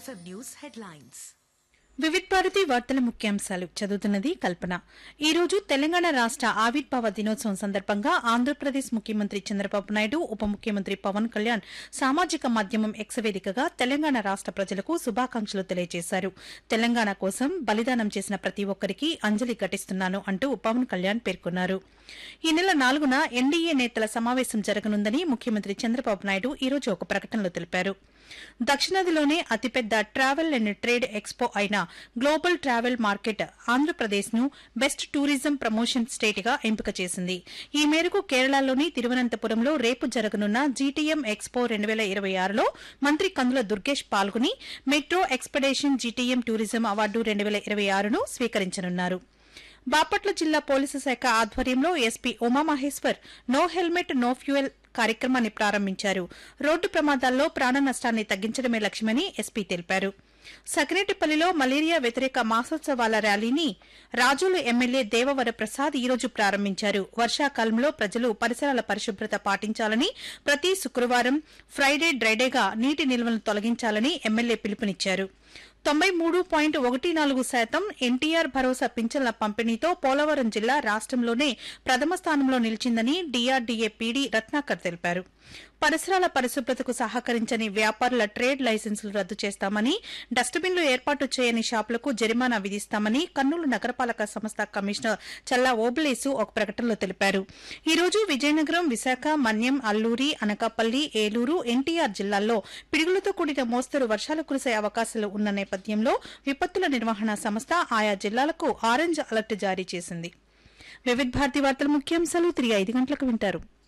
FM News headlines. Vividh Bharati వార్తల ముఖ్యాంశాలు చదువుతున్నది కల్పన ఈ రోజు తెలంగాణ రాష్ట ఆవిర్భావ దినోత్సవం సందర్భంగా ఆంధ్రప్రదేశ్ ముఖ్యమంత్రి చంద్రబాబు నాయుడు ఉప ముఖ్యమంత్రి పవన్ కళ్యాణ్ సామాజిక మాధ్యమం ఎక్స్ వేదికగా తెలంగాణ రాష్ట ప్రజలకు శుభాకాంక్షలు తెలియజేశారు తెలంగాణ కోసం బలిదానం చేసిన ప్రతి ఒక్కరికి అంజలి ఘటిస్తున్నాను అంటూ పవన్ కళ్యాణ్ పేర్కొన్నారు ఈ నెల నాలుగున ఎన్డీఏ నేతల సమావేశం జరగనుందని ముఖ్యమంత్రి చంద్రబాబు నాయుడు ఈ రోజు ఒక ప్రకటనలో తెలిపారు దక్షిణాదిలోనే అతిపెద్ద ట్రావెల్ అండ్ ట్రేడ్ ఎక్స్పో అయిన గ్లోబల్ ట్రావెల్ మార్కెట్ ఆంధ్రప్రదేశ్ ను బెస్ట్ టూరిజం ప్రమోషన్ స్టేట్ గా ఎంపిక చేసింది ఈ మేరకు కేరళలోని తిరువనంతపురంలో రేపు జరగనున్న జీటీఎం ఎక్స్పో రెండు వేల ఇరవై ఆరులో మంత్రి కందుల దుర్గేష్ పాల్గొని metro expedition GTM tourism award రెండు వేల ఇరవై ఆరును స్వీకరించనున్నారు బాపట్ల జిల్లా పోలీసు శాఖ ఆధ్వర్యంలో SP Umamaheshwar no helmet no fuel కార్యక్రమాన్ని ప్రారంభించారు రోడ్డు ప్రమాదాల్లో ప్రాణ నష్టాన్ని తగ్గించడమే లక్ష్యమని ఎస్పీ తెలిపారు సకినేటిపల్లిలో మలేరియా వ్యతిరేక మాసోత్సవాల ర్యాలీని రాజోలు ఎమ్మెల్యే దేవవర ప్రసాద్ ఈ రోజు ప్రారంభించారు వర్షాకాలంలో ప్రజలు పరిసరాల పరిశుభ్రత పాటించాలని ప్రతి శుక్రవారం ఫ్రైడే డ్రైడేగా నీటి నిల్వలను తొలగించాలని ఎమ్మెల్యే పిలుపునిచ్చారు తొంభై మూడు పాయింట్ ఒకటి నాలుగు శాతం ఎన్టీఆర్ భరోసా పింఛన్ల పంపిణీతో పోలవరం జిల్లా రాష్టంలోనే ప్రథమ స్థానంలో నిలిచిందని డీఆర్డీఏ పీడీ రత్నాకర్ తెలిపారు పరిసరాల పరిశుభ్రతకు సహకరించని వ్యాపారుల ట్రేడ్ లైసెన్సులు రద్దు చేస్తామని డస్ట్బిన్లు ఏర్పాటు చేయని షాపులకు జరిమానా విధిస్తామని కర్నూలు నగరపాలక సంస్థ కమిషనర్ చల్లా ఓబులేసు ఒక ప్రకటనలో తెలిపారు ఈ రోజు విజయనగరం విశాఖ మన్యం అల్లూరి అనకాపల్లి ఏలూరు ఎన్టీఆర్ జిల్లాల్లో పిడుగులతో కూడిన మోస్తరు వర్షాలు కురిసే అవకాశాలు ఉన్న నేపథ్యంలో విపత్తుల నిర్వహణ సంస్థ ఆయా జిల్లాలకు ఆరెంజ్ అలర్ట్ జారీ చేసింది వివిధ భారతి వార్తల ముఖ్యాంశాలు తిరిగి ఐదు గంటలకు వింటారు